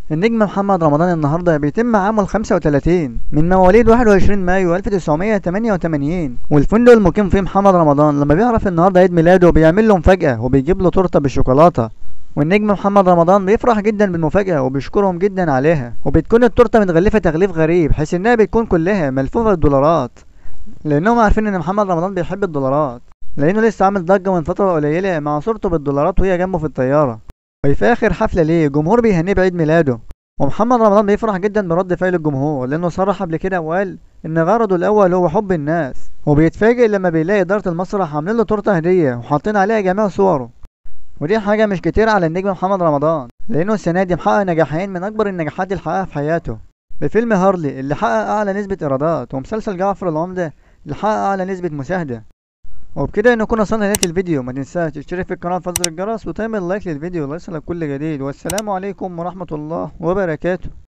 النجم محمد رمضان النهارده بيتم عامه ال 35 من مواليد 21 مايو 1988 والفندق المقيم فيه محمد رمضان لما بيعرف النهارده عيد ميلاده بيعمل له مفاجأة وبيجيب له تورته بالشوكولاتة والنجم محمد رمضان بيفرح جدا بالمفاجأة وبيشكرهم جدا عليها وبتكون التورته متغلفة تغليف غريب حيث انها بتكون كلها ملفوفة بالدولارات لانهم عارفين ان محمد رمضان بيحب الدولارات لانه لسه عامل ضجة من فترة قليلة مع صورته بالدولارات وهي جنبه في الطيارة وفي اخر حفلة ليه جمهور بيهنيه بعيد ميلاده ومحمد رمضان بيفرح جدا برد فعل الجمهور لانه صرح قبل كده وقال ان غرضه الاول هو حب الناس وبيتفاجئ لما بيلاقي اداره المسرح عاملين له تورته هديه وحاطين عليها جميع صوره ودي حاجه مش كتير على النجم محمد رمضان لانه السنه دي محقق نجاحين من اكبر النجاحات اللي حققها في حياته بفيلم هارلي اللي حقق اعلى نسبه ايرادات ومسلسل جعفر العمده اللي حقق اعلى نسبه مشاهده وبكده نكون وصلنا لنهايه الفيديو ما تنساش تشترك في القناه وتفعل زر الجرس وتعمل لايك للفيديو ليصلك كل جديد والسلام عليكم ورحمه الله وبركاته